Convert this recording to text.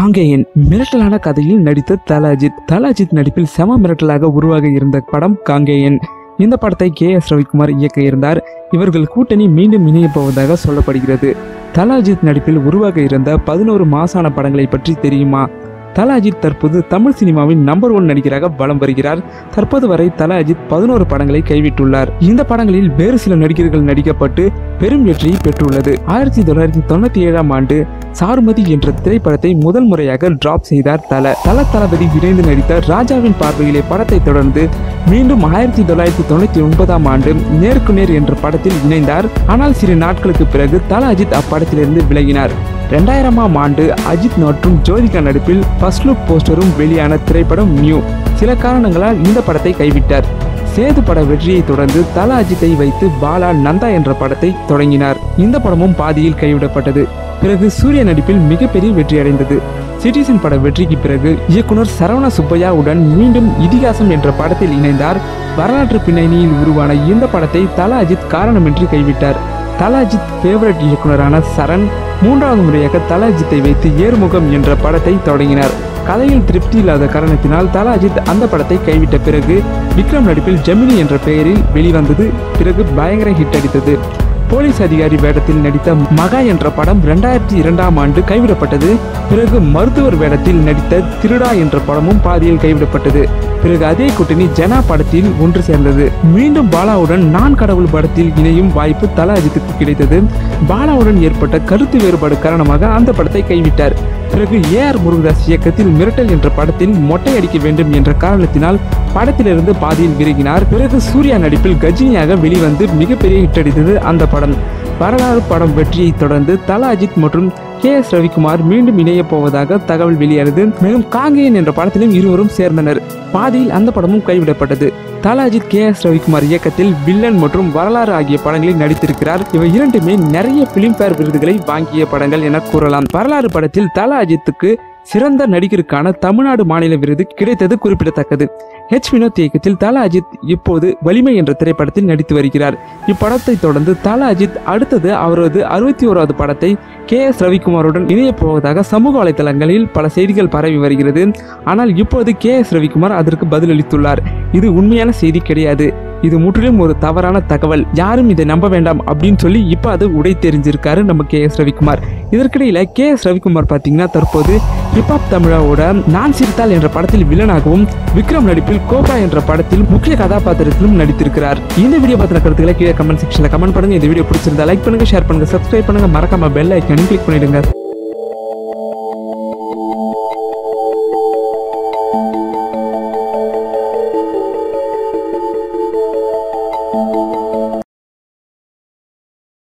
காங்கேயன் மிரட்டலான கதையில் நடித்த தல அஜித் தல அஜித் நடிப்பில் செம மிரட்டலாக உருவாக இருந்த படம் காங்கேயன் இந்த படத்தை கே எஸ் ரவிக்குமார் இயக்க இருந்தார் இவர்கள் கூட்டணி மீண்டும் இணையப் போவதாக சொல்லப்படுகிறது தல அஜித் நடிப்பில் உருவாக இருந்த பதினோரு மாசான படங்களை பற்றி தெரியுமா தல அஜித் தற்போது தமிழ் சினிமாவின் நம்பர் ஒன் நடிகராக வலம் வருகிறார் தற்போது வரை தல அஜித் பதினோரு படங்களை கைவிட்டுள்ளார் இந்த படங்களில் வேறு சில நடிகர்கள் நடிக்கப்பட்டு பெரும் வெற்றியை பெற்றுள்ளது ஆயிரத்தி தொள்ளாயிரத்தி தொண்ணூத்தி ஏழாம் ஆண்டு சாருமதி என்ற திரைப்படத்தை முதல் முறையாக டிராப் செய்தார் தல தல தளபதி இணைந்து நடித்த ராஜாவின் பார்வையிலே படத்தை தொடர்ந்து மீண்டும் ஆயிரத்தி தொள்ளாயிரத்தி தொண்ணூத்தி ஒன்பதாம் ஆண்டு நேருக்கு நேர் என்ற படத்தில் இணைந்தார் ஆனால் சில நாட்களுக்கு பிறகு தல அஜித் அப்படத்திலிருந்து விலகினார் ரெண்டாயிரமாம் ஆண்டு அஜித் மற்றும் ஜோதிகா நடிப்பில் ஃபர்ஸ்ட் லுக் போஸ்டரும் வெளியான திரைப்படம் நியூ சில காரணங்களால் இந்த படத்தை கைவிட்டார் சேது பட வெற்றியை தொடர்ந்து தல அஜித்தை வைத்து பாலா நந்தா என்ற படத்தை தொடங்கினார் இந்த படமும் பாதியில் கைவிடப்பட்டது பிறகு சூர்யா நடிப்பில் மிகப்பெரிய வெற்றி அடைந்தது சிட்டிசன் பட வெற்றிக்கு பிறகு இயக்குனர் சரவண சுப்பையாவுடன் மீண்டும் இதிகாசம் என்ற படத்தில் இணைந்தார் வரலாற்று பின்னணியில் உருவான இந்த படத்தை தல அஜித் காரணமின்றி கைவிட்டார் தல அஜித் ஃபேவரட் இயக்குனரான சரண் மூன்றாவது முறையாக தல அஜித்தை வைத்து ஏறுமுகம் என்ற படத்தை தொடங்கினார் கதையில் திருப்தி இல்லாத காரணத்தினால் தல அஜித் அந்த படத்தை கைவிட்ட பிறகு விக்ரம் நடிப்பில் ஜெமினி என்ற பெயரில் வெளிவந்தது பிறகு பயங்கர ஹிட் அடித்தது போலீஸ் அதிகாரி வேடத்தில் நடித்த மகா என்ற படம் இரண்டாயிரத்தி இரண்டாம் ஆண்டு கைவிடப்பட்டது பிறகு மருத்துவர் வேடத்தில் நடித்த திருடா என்ற படமும் பாதியில் கைவிடப்பட்டது பிறகு அதே கூட்டணி ஜனா படத்தில் ஒன்று சேர்ந்தது மீண்டும் பாலாவுடன் நான் கடவுள் படத்தில் இணையும் வாய்ப்பு தல அஜித்துக்கு கிடைத்தது பாலாவுடன் ஏற்பட்ட கருத்து வேறுபாடு காரணமாக அந்த படத்தை கைவிட்டார் பிறகு ஏ ஆர் முருகதாஸ் இயக்கத்தில் மிரட்டல் என்ற படத்தில் மொட்டை அடிக்க வேண்டும் என்ற காரணத்தினால் படத்திலிருந்து பாதியில் விலகினார் பிறகு சூர்யா நடிப்பில் கஜினியாக வெளிவந்து மிகப்பெரிய ஹிட் அடித்தது அந்த படம் வரலாறு படம் வெற்றியை தொடர்ந்து தல அஜித் மற்றும் கே எஸ் ரவிக்குமார் மீண்டும் இணையப் போவதாக தகவல் வெளியானது மேலும் காங்கேயன் என்ற படத்திலும் இருவரும் சேர்ந்தனர் பாதியில் அந்த படமும் கைவிடப்பட்டது தல அஜித் கே எஸ் ரவிக்குமார் இயக்கத்தில் வில்லன் மற்றும் வரலாறு ஆகிய படங்களில் நடித்திருக்கிறார் இவை இரண்டுமே நிறைய பிலிம்பேர் விருதுகளை வாங்கிய படங்கள் என கூறலாம் வரலாறு படத்தில் தல அஜித்துக்கு சிறந்த நடிகருக்கான தமிழ்நாடு மாநில விருது கிடைத்தது குறிப்பிடத்தக்கது ஹெச் வினோத் இயக்கத்தில் தல அஜித் இப்போது வலிமை என்ற திரைப்படத்தில் நடித்து வருகிறார் இப்படத்தை தொடர்ந்து தல அஜித் அடுத்தது அவரது அறுபத்தி ஓராவது படத்தை கே எஸ் ரவிக்குமாருடன் இணையப் போவதாக சமூக வலைதளங்களில் பல செய்திகள் பரவி வருகிறது ஆனால் இப்போது கே எஸ் ரவிக்குமார் அதற்கு பதிலளித்துள்ளார் இது உண்மையான செய்தி கிடையாது இது முற்றிலும் ஒரு தவறான தகவல் யாரும் இதை நம்ப வேண்டாம் அப்படின்னு சொல்லி இப்போ அது உடை தெரிஞ்சிருக்காரு நம்ம கே எஸ் ரவிக்குமார் இதற்கிடையில கே எஸ் ரவிக்குமார் பார்த்தீங்கன்னா தற்போது ஹிப்ஹாப் தமிழாவோட நான் சிரித்தால் என்ற படத்தில் வில்லனாகவும் விக்ரம் நடிப்பில் கோப்ரா என்ற படத்தில் முக்கிய கதாபாத்திரத்திலும் நடித்திருக்கிறார் இந்த வீடியோ பத்தின கருத்துக்களை கீழே கமெண்ட் செக்ஷன்ல கமெண்ட் பண்ணுங்க இந்த வீடியோ பிடிச்சிருந்தா லைக் பண்ணுங்க ஷேர் பண்ணுங்க சப்ஸ்கிரைப் பண்ணுங்க மறக்காம பெல் ஐக்கனையும் கிளிக் பண்ணிடுங்க